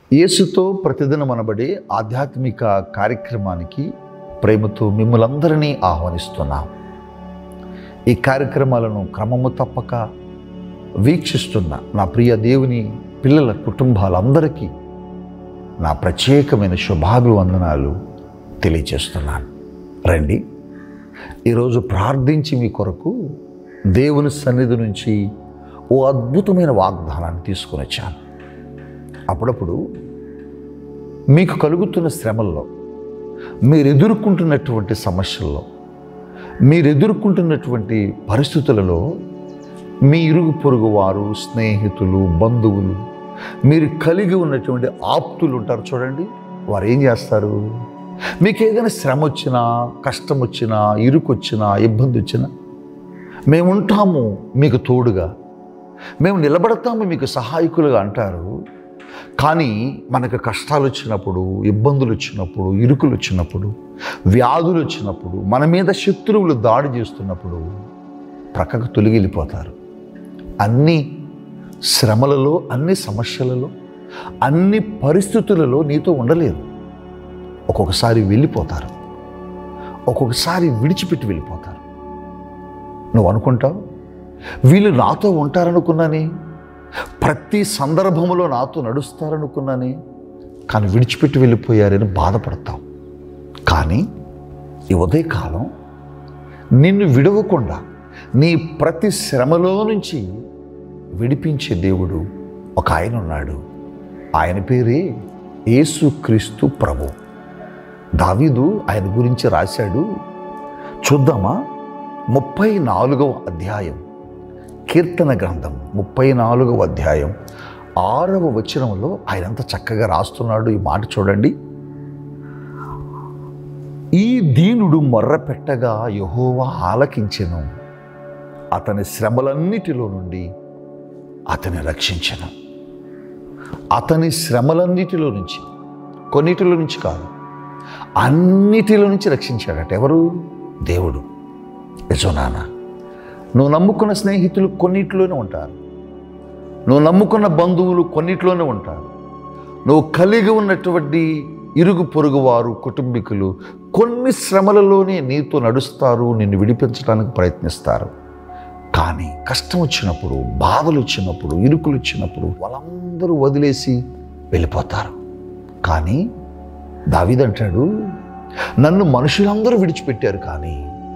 యేసుతో ప్రతిదినం అనబడే ఆధ్యాత్మిక కార్యక్రమానికి ప్రేమతో మిమ్మల్ందరినీ ఆహ్వానిస్తున్నాం ఈ కార్యక్రమాలను క్రమము తప్పక వీక్షిస్తున్న నా ప్రియ దేవుని పిల్లల కుటుంబాలందరికీ నా ప్రత్యేకమైన శుభాభివందనాలు తెలియజేస్తున్నాను రండి ఈరోజు ప్రార్థించి మీ కొరకు దేవుని సన్నిధి నుంచి ఓ అద్భుతమైన వాగ్దానాన్ని తీసుకొని వచ్చాను అప్పుడప్పుడు మీకు కలుగుతున్న శ్రమల్లో మీరు ఎదుర్కొంటున్నటువంటి సమస్యల్లో మీరు ఎదుర్కొంటున్నటువంటి పరిస్థితులలో మీ ఇరుగు పొరుగు వారు స్నేహితులు బంధువులు మీరు కలిగి ఉన్నటువంటి ఆప్తులు ఉంటారు చూడండి వారు ఏం చేస్తారు మీకు ఏదైనా శ్రమ వచ్చినా కష్టం వచ్చినా ఇరుకు వచ్చినా ఇబ్బంది వచ్చినా మేము ఉంటాము మీకు తోడుగా మేము నిలబడతాము మీకు సహాయకులుగా అంటారు కానీ మనకు కష్టాలు వచ్చినప్పుడు ఇబ్బందులు వచ్చినప్పుడు ఇరుకులు వచ్చినప్పుడు వ్యాధులు వచ్చినప్పుడు మన మీద శత్రువులు దాడి చేస్తున్నప్పుడు ప్రక్కకు తొలగిలిపోతారు అన్ని శ్రమలలో అన్ని సమస్యలలో అన్ని పరిస్థితులలో నీతో ఉండలేరు ఒక్కొక్కసారి వెళ్ళిపోతారు ఒక్కొక్కసారి విడిచిపెట్టి వెళ్ళిపోతారు నువ్వు అనుకుంటావు వీళ్ళు నాతో ఉంటారనుకున్నానే ప్రతి సందర్భంలో నాతో నడుస్తారనుకున్నానే కానీ విడిచిపెట్టి వెళ్ళిపోయారని బాధపడతావు కానీ ఈ ఉదయకాలం నిన్ను విడవకుండా నీ ప్రతి శ్రమలో నుంచి విడిపించే దేవుడు ఒక ఆయన ఉన్నాడు ఆయన పేరే యేసుక్రీస్తు ప్రభు దావీదు ఆయన గురించి రాశాడు చూద్దామా ముప్పై నాలుగవ అధ్యాయం కీర్తన గ్రంథం ముప్పై నాలుగవ అధ్యాయం ఆరవ వచనంలో ఆయన ఎంత చక్కగా రాస్తున్నాడు ఈ మాట చూడండి ఈ దీనుడు మొర్ర పెట్టగా యహోవా ఆలకించెను అతని శ్రమలన్నిటిలో నుండి అతని రక్షించను అతని శ్రమలన్నిటిలో నుంచి కొన్నిటిలో నుంచి కాదు అన్నిటిలో నుంచి రక్షించాడట ఎవరు దేవుడు యజో నాన్న నువ్వు నమ్ముకున్న స్నేహితులు కొన్నిటిలోనే ఉంటారు నువ్వు నమ్ముకున్న బంధువులు కొన్నిటిలోనే ఉంటారు నువ్వు కలిగి ఉన్నటువంటి ఇరుగు పొరుగు వారు కుటుంబీకులు కొన్ని శ్రమలలోనే నీతో నడుస్తారు నిన్ను విడిపించడానికి ప్రయత్నిస్తారు కానీ కష్టం వచ్చినప్పుడు బాధలు వచ్చినప్పుడు ఇరుకులు వచ్చినప్పుడు వాళ్ళందరూ వదిలేసి వెళ్ళిపోతారు కానీ దావిదంటాడు నన్ను మనుషులందరూ విడిచిపెట్టారు కానీ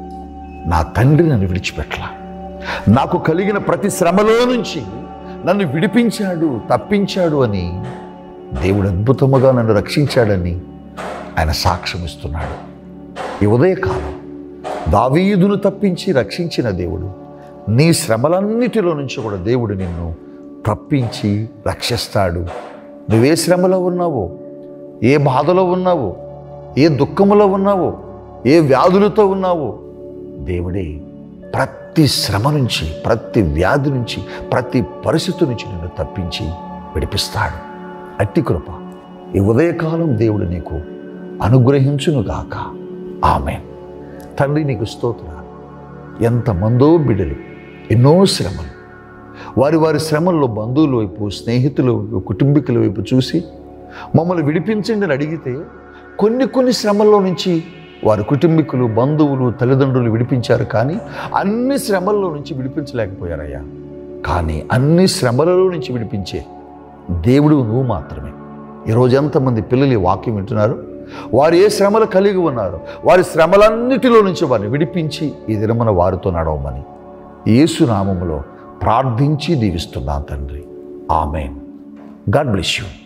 నా తండ్రి నన్ను విడిచిపెట్టలా నాకు కలిగిన ప్రతి శ్రమలో నుంచి నన్ను విడిపించాడు తప్పించాడు అని దేవుడు అద్భుతముగా నన్ను రక్షించాడని ఆయన సాక్ష్యం ఇస్తున్నాడు ఈ ఉదయకాలం దావీదును తప్పించి రక్షించిన దేవుడు నీ శ్రమలన్నిటిలో నుంచి కూడా దేవుడు నిన్ను తప్పించి రక్షిస్తాడు నువ్వే శ్రమలో ఉన్నావో ఏ బాధలో ఉన్నావో ఏ దుఃఖములో ఉన్నావో ఏ వ్యాధులతో ఉన్నావో దేవుడే ప్రతి శ్రమ నుంచి ప్రతి వ్యాధి నుంచి ప్రతి పరిస్థితి నుంచి నిన్ను తప్పించి విడిపిస్తాడు అట్టి కృప ఈ ఉదయకాలం దేవుడు నీకు అనుగ్రహించునుగాక ఆమె తండ్రి నీకు స్తోత్రాలు ఎంతమందో బిడ్డలు ఎన్నో శ్రమలు వారి వారి శ్రమల్లో బంధువుల వైపు స్నేహితుల వైపు కుటుంబీకుల వైపు చూసి మమ్మల్ని విడిపించండి అని అడిగితే కొన్ని కొన్ని శ్రమల్లో నుంచి వారి కుటుంబీకులు బంధువులు తల్లిదండ్రులు విడిపించారు కానీ అన్ని శ్రమల్లో నుంచి విడిపించలేకపోయారయ్యా కానీ అన్ని శ్రమలలో నుంచి విడిపించే దేవుడు నువ్వు మాత్రమే ఈరోజు ఎంతమంది పిల్లలు ఈ వాక్యం వింటున్నారు వారు ఏ శ్రమలు కలిగి ఉన్నారు వారి శ్రమలన్నిటిలో నుంచి వారిని విడిపించి ఈ దినమున వారితో నడవమని యేసునామములో ప్రార్థించి దీవిస్తున్నాను తండ్రి ఆమెన్ గాడ్ బ్లెస్ యూ